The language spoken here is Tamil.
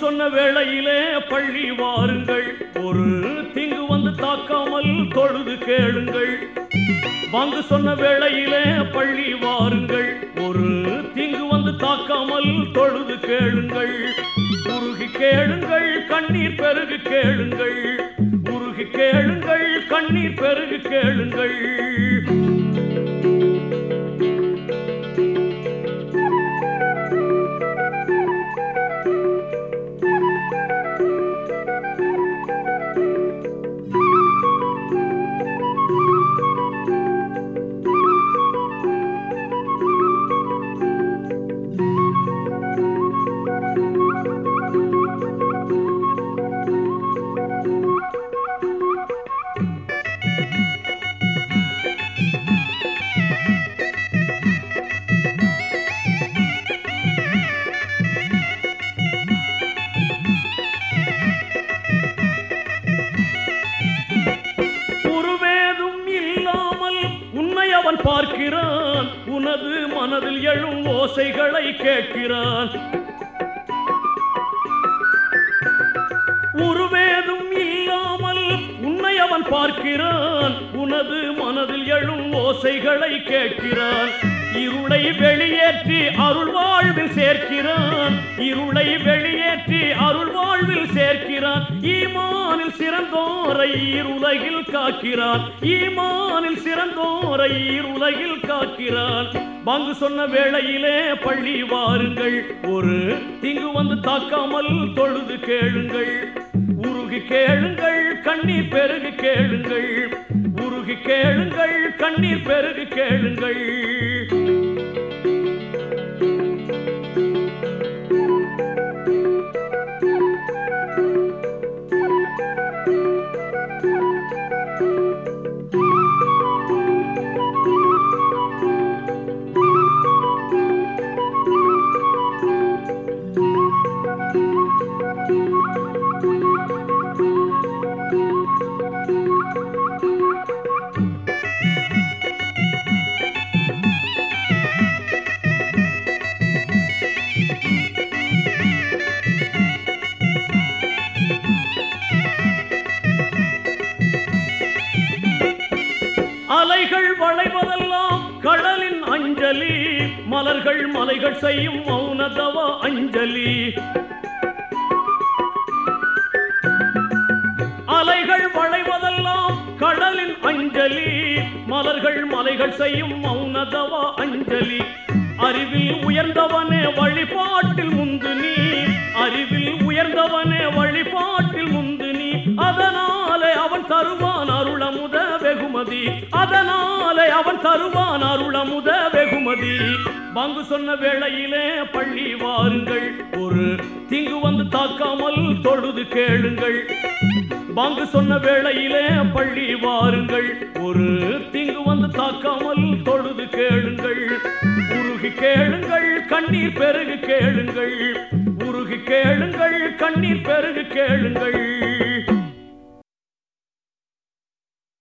சொன்ன வேளையிலே பள்ளி வாருங்கள் ஒரு தீங்கு வந்து தாக்காமல் தொழுது கேளுங்கள் வாங்கு சொன்ன வேளையிலே பள்ளி வாருங்கள் ஒரு தீங்கு வந்து தாக்காமல் தொழுது கேளுங்கள் உருகி கேளுங்கள் கண்ணீர் பெருகு கேளுங்கள் உருகி கேளுங்கள் கண்ணீர் பெருகு கேளுங்கள் உருவேதும் இல்லாமல் உன்னை அவன் பார்க்கிறான் உனது மனதில் எழும் ஓசைகளை கேட்கிறான் உருவேதும் இல்லாமல் உன்னை அவன் பார்க்கிறான் உனது மனதில் எழும் ஓசைகளை கேட்கிறான் இருளை வெளியேற்றி அருள் வாழ்வில் சேர்க்கிறான் இருளை வெளியேற்றி அருள் வாழ்வில் சேர்க்கிறான் ஈமானில் சிறந்தோரை இருலகில் காக்கிறான் ஈமானில் சிறந்தோரை இருலகில் காக்கிறான் பங்கு சொன்ன வேளையிலே பள்ளி வாருங்கள் ஒரு தீங்கு வந்து தாக்காமல் தொழுது கேளுங்கள் உருகி கேளுங்கள் கண்ணீர் பெருகு கேளுங்கள் உருகி கேளுங்கள் கண்ணீர் பெருகு கேளுங்கள் அலைகள் வளைவதெல்லாம் கடலின் அஞ்சலி மலர்கள் மலைகள் செய்யும் மௌனதவ அஞ்சலி அலைகள் வளைவதெல்லாம் கடலின் அஞ்சலி மலர்கள் மலைகள் செய்யும் மௌனதவ அஞ்சலி அறிவில் உயர்ந்தவனே வழிபாட்டில் முந்து நீ அறிவில் உயர்ந்தவனே வழிபாட்டில் முந்து நீ அதனாலே அவன் தருவான் அருளமுத வெகுமதி அதனாலே அவன் தருவான் அருளமுத வெகுமதி பங்கு சொன்ன வேளையிலே பள்ளி வாருங்கள் ஒரு தீங்கு வந்து தாக்காமல் தொழுது கேளுங்கள் பாங்கு சொன்ன வேளையிலே பள்ளி வாருங்கள் ஒரு தீங்கு வந்து தாக்காமல் தொழுது கேளுங்கள் உருகி கேளுங்கள் கண்ணீர் பெருகு கேளுங்கள் உருகி கேளுங்கள் கண்ணீர் பெருகு கேளுங்கள்